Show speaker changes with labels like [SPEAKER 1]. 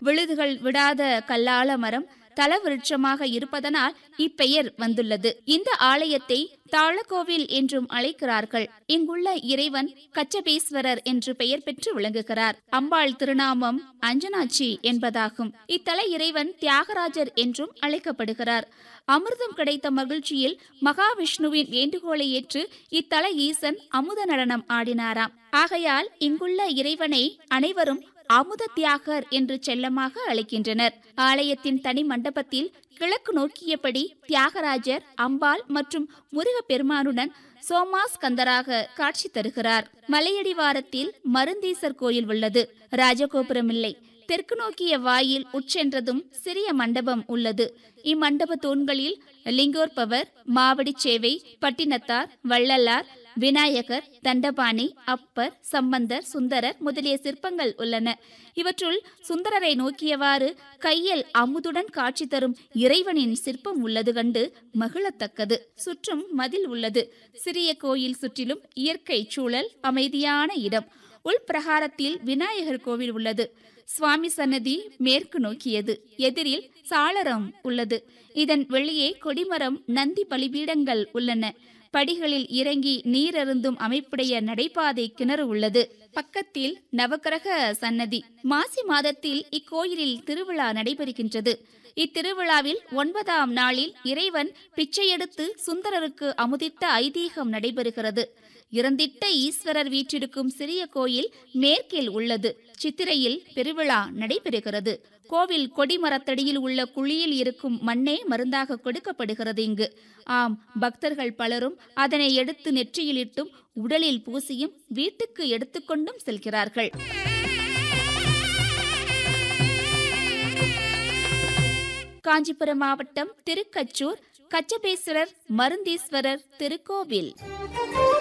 [SPEAKER 1] விழுதுகள் விடாத கல்லால மரம் தலவிருட்சமாக இருப்பதனால் இப்பெயர் வந்துள்ளது இந்த ஆலயத்தை தாளக்கோவில் என்றும் அழைக்கிறார்கள் இங்குள்ள இறைவன் கச்சபேஸ்வரர் என்று பெயர் பெற்று விளங்குகிறார் அம்பாள் திருநாமம் அஞ்சனாட்சி என்பதாகும் இத்தல இறைவன் தியாகராஜர் என்றும் அழைக்கப்படுகிறார் அமிர்தம் கிடைத்த மகிழ்ச்சியில் மகாவிஷ்ணுவின் வேண்டுகோளை ஏற்று இத்தல ஈசன் அமுத நடனம் ஆடினாராம் ஆகையால் இங்குள்ள இறைவனை அனைவரும் அமுத தியாகர் என்று செல்லமாக அழைக்கின்றனர் ஆலயத்தின் தனி மண்டபத்தில் கிழக்கு நோக்கியபடி தியாகராஜர் அம்பாள் மற்றும் முருகப்பெருமானுடன் சோமாஸ்கந்தராக காட்சி தருகிறார் மலையடிவாரத்தில் மருந்தீசர் கோயில் உள்ளது ராஜகோபுரம் இல்லை தெற்கு நோக்கிய வாயில் உட்சென்றதும் சிறிய மண்டபம் உள்ளது இம்மண்டப தூண்களில் லிங்கோற்பவர் மாவடி சேவை பட்டினத்தார் வள்ளலார் விநாயகர் தண்டபாணி அப்பர் சம்பந்தர் சுந்தரர் முதலிய சிற்பங்கள் உள்ளன இவற்றுள் சுந்தரரை நோக்கியவாறு கையில் அமுதுடன் காட்சி தரும் இறைவனின் சிற்பம் உள்ளது கண்டு மகிழத்தக்கது சுற்றும் மதில் உள்ளது சிறிய கோயில் சுற்றிலும் இயற்கை சூழல் அமைதியான இடம் உள்பிரகாரத்தில் விநாயகர் கோவில் உள்ளது சுவாமி சன்னதி மேற்கு நோக்கியது எதிரில் சாளரம் உள்ளது இதன் வெளியே கொடிமரம் நந்தி பலிபீடங்கள் உள்ளன படிகளில் இறங்கி நீரருந்தும் அமைப்புடைய நடைபாதை கிணறு உள்ளது பக்கத்தில் நவக்கிரக சன்னதி மாசி மாதத்தில் இக்கோயிலில் திருவிழா நடைபெறுகின்றது இத்திருவிழாவில் ஒன்பதாம் நாளில் இறைவன் பிச்சையெடுத்து சுந்தரருக்கு அமுதித்த ஐதீகம் நடைபெறுகிறது இறந்திட்ட ஈஸ்வரர் வீற்றிருக்கும் சிறிய கோயில் மேற்கில் உள்ளது சித்திரையில் பெருவிழா நடைபெறுகிறது கோவில் கொடிமரத்தடியில் உள்ள குழியில் இருக்கும் மண்ணே மருந்தாக கொடுக்கப்படுகிறது இங்கு ஆம் பக்தர்கள் பலரும் அதனை எடுத்து நெற்றியிலிட்டும் உடலில் பூசியும் வீட்டுக்கு எடுத்துக்கொண்டும் செல்கிறார்கள் காஞ்சிபுரம் மாவட்டம் திருக்கச்சூர் கச்சபேஸ்வரர் மருந்தீஸ்வரர் திருக்கோவில்